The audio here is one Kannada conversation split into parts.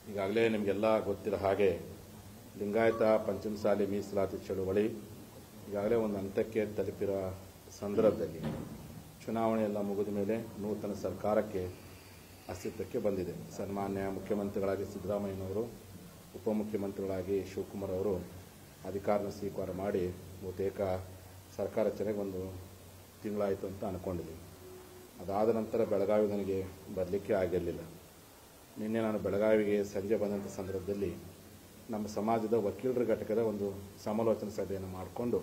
ಈಗಾಗಲೇ ನಿಮಗೆಲ್ಲ ಗೊತ್ತಿರೋ ಹಾಗೆ ಲಿಂಗಾಯತ ಪಂಚಮಸಾಲಿ ಮೀಸಲಾತಿ ಚಳುವಳಿ ಈಗಾಗಲೇ ಒಂದು ಹಂತಕ್ಕೆ ತಲುಪಿರೋ ಸಂದರ್ಭದಲ್ಲಿ ಚುನಾವಣೆ ಎಲ್ಲ ಮುಗಿದ ಮೇಲೆ ನೂತನ ಸರ್ಕಾರಕ್ಕೆ ಅಸ್ತಿತ್ವಕ್ಕೆ ಬಂದಿದೆ ಸನ್ಮಾನ್ಯ ಮುಖ್ಯಮಂತ್ರಿಗಳಾಗಿ ಸಿದ್ದರಾಮಯ್ಯನವರು ಉಪಮುಖ್ಯಮಂತ್ರಿಗಳಾಗಿ ಶಿವಕುಮಾರ್ ಅವರು ಅಧಿಕಾರನ ಸ್ವೀಕಾರ ಮಾಡಿ ಬಹುತೇಕ ಸರ್ಕಾರ ರಚನೆಗೆ ಒಂದು ತಿಂಗಳಾಯಿತು ಅಂತ ಅಂದ್ಕೊಂಡಿದ್ದೀವಿ ಅದಾದ ನಂತರ ಬೆಳಗಾವಿ ನನಗೆ ಬರಲಿಕ್ಕೆ ಆಗಿರಲಿಲ್ಲ ನಿನ್ನೆ ನಾನು ಬೆಳಗಾವಿಗೆ ಸಂಜೆ ಬಂದಂಥ ಸಂದರ್ಭದಲ್ಲಿ ನಮ್ಮ ಸಮಾಜದ ವಕೀಲರ ಘಟಕದ ಒಂದು ಸಮಾಲೋಚನಾ ಸಭೆಯನ್ನು ಮಾಡಿಕೊಂಡು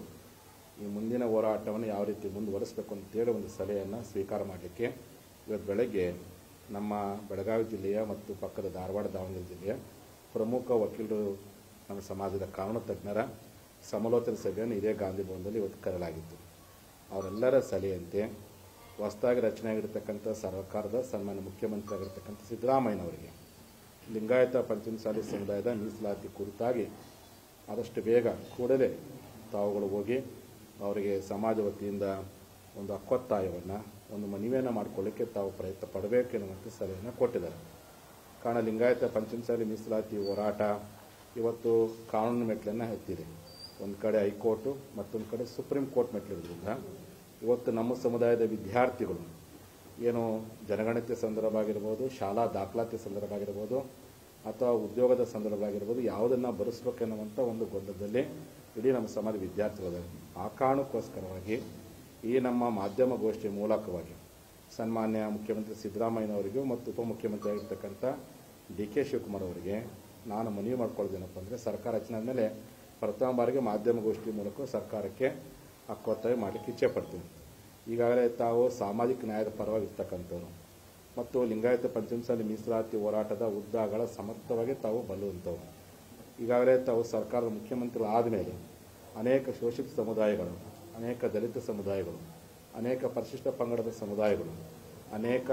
ಈ ಮುಂದಿನ ಹೋರಾಟವನ್ನು ಯಾವ ರೀತಿ ಮುಂದುವರಿಸಬೇಕು ಅಂತೇಳಿ ಒಂದು ಸಲಹೆಯನ್ನು ಸ್ವೀಕಾರ ಮಾಡಲಿಕ್ಕೆ ಇವತ್ತು ಬೆಳಗ್ಗೆ ನಮ್ಮ ಬೆಳಗಾವಿ ಜಿಲ್ಲೆಯ ಮತ್ತು ಪಕ್ಕದ ಧಾರವಾಡ ದಾವಣಗೆರೆ ಜಿಲ್ಲೆಯ ಪ್ರಮುಖ ವಕೀಲರು ನಮ್ಮ ಸಮಾಜದ ಕಾನೂನು ತಜ್ಞರ ಸಮಾಲೋಚನಾ ಸಭೆಯನ್ನು ಇದೇ ಗಾಂಧಿ ಭವನದಲ್ಲಿ ಇವತ್ತು ಕರೆಯಲಾಗಿತ್ತು ಅವರೆಲ್ಲರ ಸಲಹೆಯಂತೆ ಹೊಸದಾಗಿ ರಚನೆ ಆಗಿರತಕ್ಕಂಥ ಸರ್ಕಾರದ ಸನ್ಮಾನ್ಯ ಮುಖ್ಯಮಂತ್ರಿ ಆಗಿರ್ತಕ್ಕಂಥ ಸಿದ್ದರಾಮಯ್ಯನವರಿಗೆ ಲಿಂಗಾಯತ ಪಂಚಮಸಾಲಿ ಸಮುದಾಯದ ಮೀಸಲಾತಿ ಕುರಿತಾಗಿ ಆದಷ್ಟು ಬೇಗ ಕೂಡಲೇ ತಾವುಗಳು ಹೋಗಿ ಅವರಿಗೆ ಸಮಾಜ ವತಿಯಿಂದ ಒಂದು ಹಕ್ಕೊತ್ತಾಯವನ್ನು ಒಂದು ಮನವಿಯನ್ನು ಮಾಡಿಕೊಳ್ಳಿಕ್ಕೆ ತಾವು ಪ್ರಯತ್ನ ಪಡಬೇಕೆನ್ನುವಂಥ ಸಲಹೆಯನ್ನು ಕೊಟ್ಟಿದ್ದಾರೆ ಕಾರಣ ಲಿಂಗಾಯತ ಪಂಚಮಸಾಲಿ ಮೀಸಲಾತಿ ಹೋರಾಟ ಇವತ್ತು ಕಾನೂನು ಮೆಟ್ಲನ್ನು ಎತ್ತಿದೆ ಒಂದು ಕಡೆ ಹೈಕೋರ್ಟು ಮತ್ತೊಂದು ಕಡೆ ಸುಪ್ರೀಂ ಕೋರ್ಟ್ ಮೆಟ್ಲಿರೋದ್ರಿಂದ ಇವತ್ತು ನಮ್ಮ ಸಮುದಾಯದ ವಿದ್ಯಾರ್ಥಿಗಳು ಏನು ಜನಗಣತಿ ಸಂದರ್ಭ ಆಗಿರ್ಬೋದು ಶಾಲಾ ದಾಖಲಾತಿ ಸಂದರ್ಭ ಆಗಿರ್ಬೋದು ಅಥವಾ ಉದ್ಯೋಗದ ಸಂದರ್ಭ ಆಗಿರ್ಬೋದು ಯಾವುದನ್ನು ಬರೆಸ್ಬೇಕೆನ್ನುವಂಥ ಒಂದು ಗೊಂದಲದಲ್ಲಿ ಇಡೀ ನಮ್ಮ ಸಮಾಜ ವಿದ್ಯಾರ್ಥಿಗಳಿದ್ದಾರೆ ಆ ಕಾರಣಕ್ಕೋಸ್ಕರವಾಗಿ ಈ ನಮ್ಮ ಮಾಧ್ಯಮ ಗೋಷ್ಠಿ ಮೂಲಕವಾಗಿ ಸನ್ಮಾನ್ಯ ಮುಖ್ಯಮಂತ್ರಿ ಸಿದ್ದರಾಮಯ್ಯನವರಿಗೂ ಮತ್ತು ಉಪಮುಖ್ಯಮಂತ್ರಿ ಆಗಿರ್ತಕ್ಕಂಥ ಡಿ ಕೆ ಶಿವಕುಮಾರ್ ಅವರಿಗೆ ನಾನು ಮನವಿ ಮಾಡ್ಕೊಳ್ಳೋದೇನಪ್ಪ ಅಂದರೆ ಸರ್ಕಾರ ರಚನೆ ಆದಮೇಲೆ ಪ್ರಥಮ ಬಾರಿಗೆ ಮಾಧ್ಯಮ ಗೋಷ್ಠಿ ಮೂಲಕ ಸರ್ಕಾರಕ್ಕೆ ಹಕ್ಕೊತ್ತಾಯ ಮಾಡಲಿಕ್ಕೆ ಇಚ್ಛೆ ಪಡ್ತೀನಿ ಈಗಾಗಲೇ ತಾವು ಸಾಮಾಜಿಕ ನ್ಯಾಯದ ಪರವಾಗಿರ್ತಕ್ಕಂಥವ್ರು ಮತ್ತು ಲಿಂಗಾಯತ ಪಂಚಮಸಾಲಿ ಮೀಸಲಾತಿ ಹೋರಾಟದ ಉದ್ದಾಗಳ ಸಮರ್ಥವಾಗಿ ತಾವು ಬಲ್ಲುವಂಥವ್ರು ಈಗಾಗಲೇ ತಾವು ಸರ್ಕಾರದ ಮುಖ್ಯಮಂತ್ರಿಗಳು ಆದಮೇಲೆ ಅನೇಕ ಶೋಷಿತ ಸಮುದಾಯಗಳು ಅನೇಕ ದಲಿತ ಸಮುದಾಯಗಳು ಅನೇಕ ಪರಿಶಿಷ್ಟ ಪಂಗಡದ ಸಮುದಾಯಗಳು ಅನೇಕ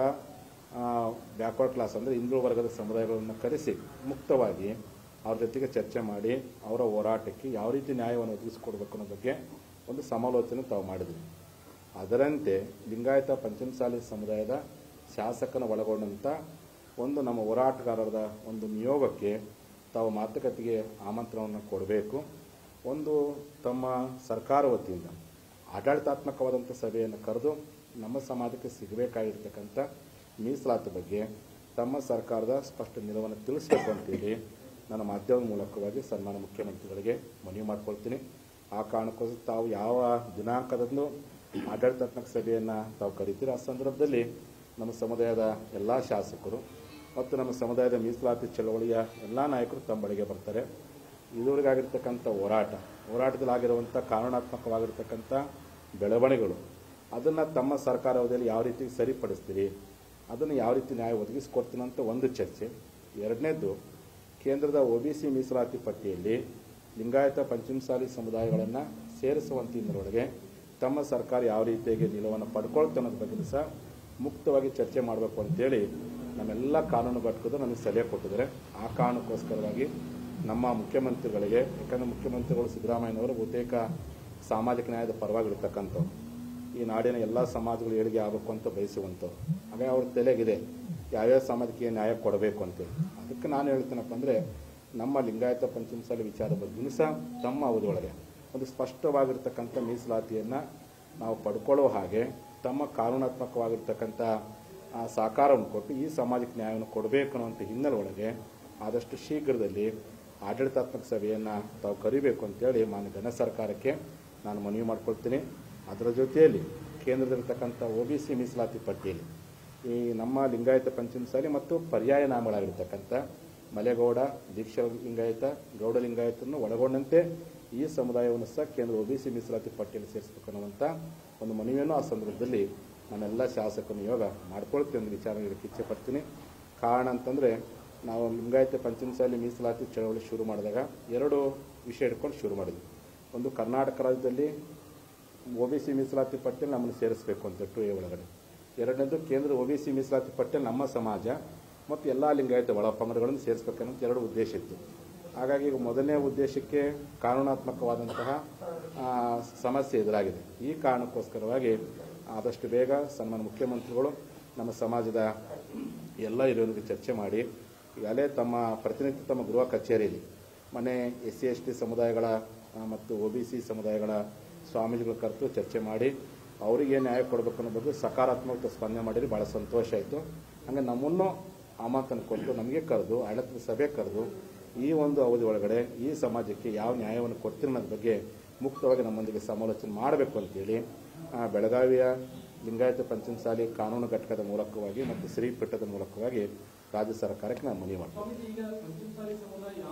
ಬ್ಯಾಕ್ವರ್ಡ್ ಕ್ಲಾಸ್ ಅಂದರೆ ಹಿಂದುಳಿದ ವರ್ಗದ ಸಮುದಾಯಗಳನ್ನು ಕರೆಸಿ ಮುಕ್ತವಾಗಿ ಅವ್ರ ಜೊತೆಗೆ ಚರ್ಚೆ ಮಾಡಿ ಅವರ ಹೋರಾಟಕ್ಕೆ ಯಾವ ರೀತಿ ನ್ಯಾಯವನ್ನು ಒದಗಿಸಿಕೊಡ್ಬೇಕು ಅನ್ನೋ ಬಗ್ಗೆ ಒಂದು ಸಮಾಲೋಚನೆ ತಾವು ಮಾಡಿದ್ವಿ ಅದರಂತೆ ಲಿಂಗಾಯತ ಪಂಚಮಸಾಲಿ ಸಮುದಾಯದ ಶಾಸಕನ ಒಳಗೊಂಡಂಥ ಒಂದು ನಮ್ಮ ಹೋರಾಟಗಾರರ ಒಂದು ನಿಯೋಗಕ್ಕೆ ತಾವು ಮಾತುಕತೆಗೆ ಆಮಂತ್ರಣವನ್ನು ಕೊಡಬೇಕು ಒಂದು ತಮ್ಮ ಸರ್ಕಾರ ವತಿಯಿಂದ ಆಡಳಿತಾತ್ಮಕವಾದಂಥ ಸಭೆಯನ್ನು ಕರೆದು ನಮ್ಮ ಸಮಾಜಕ್ಕೆ ಸಿಗಬೇಕಾಗಿರ್ತಕ್ಕಂಥ ಮೀಸಲಾತಿ ಬಗ್ಗೆ ತಮ್ಮ ಸರ್ಕಾರದ ಸ್ಪಷ್ಟ ನಿಲುವನ್ನು ತಿಳಿಸಬೇಕು ಅಂತೇಳಿ ನನ್ನ ಮಾಧ್ಯಮದ ಮೂಲಕವಾಗಿ ಸನ್ಮಾನ ಮುಖ್ಯಮಂತ್ರಿಗಳಿಗೆ ಮನವಿ ಮಾಡ್ಕೊಳ್ತೀನಿ ಆ ಕಾರಣಕ್ಕೋಸ್ಕರ ತಾವು ಯಾವ ದಿನಾಂಕದಂದು ಆಡಳಿತಾತ್ಮಕ ಸಭೆಯನ್ನು ತಾವು ಕರಿತೀರಿ ಆ ಸಂದರ್ಭದಲ್ಲಿ ನಮ್ಮ ಸಮುದಾಯದ ಎಲ್ಲ ಶಾಸಕರು ಮತ್ತು ನಮ್ಮ ಸಮುದಾಯದ ಮೀಸಲಾತಿ ಚಳವಳಿಯ ಎಲ್ಲ ನಾಯಕರು ತಮ್ಮ ಬಳಿಗೆ ಬರ್ತಾರೆ ಇದುವರೆಗಾಗಿರ್ತಕ್ಕಂಥ ಹೋರಾಟ ಹೋರಾಟದಲ್ಲಾಗಿರುವಂಥ ಕಾನೂನಾತ್ಮಕವಾಗಿರ್ತಕ್ಕಂಥ ಬೆಳವಣಿಗೆಗಳು ಅದನ್ನು ತಮ್ಮ ಸರ್ಕಾರ ಅವಧಿಯಲ್ಲಿ ಯಾವ ರೀತಿ ಸರಿಪಡಿಸ್ತೀರಿ ಅದನ್ನು ಯಾವ ರೀತಿ ನ್ಯಾಯ ಒದಗಿಸ್ಕೊಡ್ತೀನಿ ಅಂತ ಒಂದು ಚರ್ಚೆ ಎರಡನೇದು ಕೇಂದ್ರದ ಒ ಬಿ ಸಿ ಮೀಸಲಾತಿ ಪಟ್ಟಿಯಲ್ಲಿ ಲಿಂಗಾಯತ ಪಂಚಮಸಾಲಿ ಸಮುದಾಯಗಳನ್ನು ಸೇರಿಸುವಂಥ ಹಿನ್ನೆಲೆಯೊಳಗೆ ತಮ್ಮ ಸರ್ಕಾರ ಯಾವ ರೀತಿಯಾಗಿ ನಿಲುವನ್ನು ಪಡ್ಕೊಳ್ತೆ ಅನ್ನೋದ್ರ ಬಗ್ಗೆ ಸಹ ಮುಕ್ತವಾಗಿ ಚರ್ಚೆ ಮಾಡಬೇಕು ಅಂತೇಳಿ ನಮ್ಮೆಲ್ಲ ಕಾನೂನು ಘಟಕದ ನಮಗೆ ಸಲಹೆ ಕೊಟ್ಟಿದ್ದಾರೆ ಆ ಕಾರಣಕ್ಕೋಸ್ಕರವಾಗಿ ನಮ್ಮ ಮುಖ್ಯಮಂತ್ರಿಗಳಿಗೆ ಯಾಕಂದರೆ ಮುಖ್ಯಮಂತ್ರಿಗಳು ಸಿದ್ದರಾಮಯ್ಯನವರು ಬಹುತೇಕ ಸಾಮಾಜಿಕ ನ್ಯಾಯದ ಪರವಾಗಿರ್ತಕ್ಕಂಥವ್ರು ಈ ನಾಡಿನ ಎಲ್ಲ ಸಮಾಜಗಳು ಏಳಿಗೆ ಆಗಬೇಕು ಅಂತ ಬಯಸುವಂಥವ್ರು ಹಾಗೆ ಅವ್ರ ತಲೆಗಿದೆ ಯಾವ್ಯಾವ ಸಮಾಜಕ್ಕೆ ನ್ಯಾಯ ಕೊಡಬೇಕು ಅಂತೇಳಿ ಅದಕ್ಕೆ ನಾನು ಹೇಳ್ತೀನಪ್ಪ ಅಂದರೆ ನಮ್ಮ ಲಿಂಗಾಯತ ಪಂಚಮಸಾಲಿ ವಿಚಾರ ಬಗ್ಗೆಯೂ ಸಹ ತಮ್ಮ ಅವಧಿಯೊಳಗೆ ಒಂದು ಸ್ಪಷ್ಟವಾಗಿರ್ತಕ್ಕಂಥ ಮೀಸಲಾತಿಯನ್ನು ನಾವು ಪಡ್ಕೊಳ್ಳೋ ಹಾಗೆ ತಮ್ಮ ಕಾನೂನಾತ್ಮಕವಾಗಿರ್ತಕ್ಕಂಥ ಆ ಸಹಕಾರವನ್ನು ಕೊಟ್ಟು ಈ ಸಾಮಾಜಿಕ ನ್ಯಾಯವನ್ನು ಕೊಡಬೇಕು ಅನ್ನುವಂಥ ಹಿನ್ನೆಲೆ ಒಳಗೆ ಆದಷ್ಟು ಶೀಘ್ರದಲ್ಲಿ ಆಡಳಿತಾತ್ಮಕ ಸಭೆಯನ್ನು ತಾವು ಕರಿಬೇಕು ಅಂತೇಳಿ ಮಾನ್ಯ ಘನ ಸರ್ಕಾರಕ್ಕೆ ನಾನು ಮನವಿ ಮಾಡ್ಕೊಳ್ತೀನಿ ಅದರ ಜೊತೆಯಲ್ಲಿ ಕೇಂದ್ರದಲ್ಲಿರ್ತಕ್ಕಂಥ ಒ ಬಿ ಸಿ ಮೀಸಲಾತಿ ಪಟ್ಟಿಯಲ್ಲಿ ಈ ನಮ್ಮ ಲಿಂಗಾಯತ ಪಂಚಮಸಾಲಿ ಮತ್ತು ಪರ್ಯಾಯ ನಾಮಗಳಾಗಿರ್ತಕ್ಕಂಥ ಮಲೆಗೌಡ ದೀಕ್ಷಾ ಲಿಂಗಾಯತ ಗೌಡ ಲಿಂಗಾಯತನ್ನು ಒಳಗೊಂಡಂತೆ ಈ ಸಮುದಾಯವನ್ನು ಸಹ ಕೇಂದ್ರ ಒ ಬಿ ಸಿ ಮೀಸಲಾತಿ ಪಟ್ಟಿಯಲ್ಲಿ ಸೇರಿಸಬೇಕು ಅನ್ನುವಂಥ ಒಂದು ಮನವಿಯನ್ನು ಆ ಸಂದರ್ಭದಲ್ಲಿ ನನ್ನೆಲ್ಲ ಶಾಸಕ ನಿಯೋಗ ಮಾಡ್ಕೊಳ್ತೀವಿ ಒಂದು ವಿಚಾರ ಹೇಳಕ್ಕೆ ಇಚ್ಛೆ ಪಡ್ತೀನಿ ಕಾರಣ ಅಂತಂದರೆ ನಾವು ಲಿಂಗಾಯತ ಪಂಚಮಸಾಲಿ ಮೀಸಲಾತಿ ಚಳವಳಿ ಶುರು ಮಾಡಿದಾಗ ಎರಡು ವಿಷಯ ಇಟ್ಕೊಂಡು ಶುರು ಮಾಡಿದ್ವಿ ಒಂದು ಕರ್ನಾಟಕ ರಾಜ್ಯದಲ್ಲಿ ಒ ಬಿ ಸಿ ಮೀಸಲಾತಿ ಪಟ್ಟಿಯಲ್ಲಿ ನಮ್ಮನ್ನು ಸೇರಿಸಬೇಕು ಅಂತ ಟು ಎ ಒಳಗಡೆ ಎರಡನೇದು ಕೇಂದ್ರ ಒ ಬಿ ಸಿ ಮೀಸಲಾತಿ ಪಟ್ಟಿಯಲ್ಲಿ ನಮ್ಮ ಸಮಾಜ ಮತ್ತು ಎಲ್ಲ ಲಿಂಗಾಯತ ಒಳ ಪಂಗಡಗಳನ್ನು ಸೇರಿಸಬೇಕನ್ನೋದು ಎರಡು ಉದ್ದೇಶ ಇತ್ತು ಹಾಗಾಗಿ ಈಗ ಮೊದಲನೇ ಉದ್ದೇಶಕ್ಕೆ ಕಾನೂನಾತ್ಮಕವಾದಂತಹ ಆ, ಸಮಸ್ಯೆ ಎದುರಾಗಿದೆ ಈ ಕಾರಣಕ್ಕೋಸ್ಕರವಾಗಿ ಆದಷ್ಟು ಬೇಗ ಸನ್ಮಾನ ಮುಖ್ಯಮಂತ್ರಿಗಳು ನಮ್ಮ ಸಮಾಜದ ಎಲ್ಲ ಹಿರಿಯರಿಗೆ ಚರ್ಚೆ ಮಾಡಿ ಈಗಾಗಲೇ ತಮ್ಮ ಪ್ರತಿನಿತ್ಯ ತಮ್ಮ ಗೃಹ ಕಚೇರಿಯಲ್ಲಿ ಮೊನ್ನೆ ಎಸ್ ಸಿ ಎಸ್ ಟಿ ಸಮುದಾಯಗಳ ಆ, ಮತ್ತು ಒ ಬಿ ಸಿ ಸಮುದಾಯಗಳ ಸ್ವಾಮೀಜಿಗಳ ಕರೆತು ಚರ್ಚೆ ಮಾಡಿ ಅವರಿಗೆ ನ್ಯಾಯ ಕೊಡಬೇಕು ಅನ್ನೋ ಬಗ್ಗೆ ಸಕಾರಾತ್ಮಕ ಸ್ಪಂದನೆ ಮಾಡಿರಿ ಭಾಳ ಸಂತೋಷ ಆಯಿತು ಹಂಗೆ ನಮ್ಮನ್ನು ಆಮಂತ್ರಣ ಕೊಟ್ಟು ನಮಗೆ ಕರೆದು ಆಡಳಿತದ ಸಭೆ ಕರೆದು ಈ ಒಂದು ಅವಧಿ ಒಳಗಡೆ ಈ ಸಮಾಜಕ್ಕೆ ಯಾವ ನ್ಯಾಯವನ್ನು ಕೊಡ್ತೀರಿ ಅನ್ನೋದ್ರ ಬಗ್ಗೆ ಮುಕ್ತವಾಗಿ ನಮ್ಮೊಂದಿಗೆ ಸಮಾಲೋಚನೆ ಮಾಡಬೇಕು ಅಂತೇಳಿ ಆ, ಬೆಳಗಾವಿಯ ಲಿಂಗಾಯತ ಪಂಚಮಸಾಲಿ ಕಾನೂನು ಘಟಕದ ಮೂಲಕವಾಗಿ ಮತ್ತು ಶ್ರೀಪೀಠದ ಮೂಲಕವಾಗಿ ರಾಜ್ಯ ಸರ್ಕಾರಕ್ಕೆ ನಾನು ಮನವಿ ಮಾಡ್ತೀನಿ ಸ್ವಾಮೀಜಿ ಈಗ ಪಂಚಮಸಾಲಿ ಸಮುದಾಯ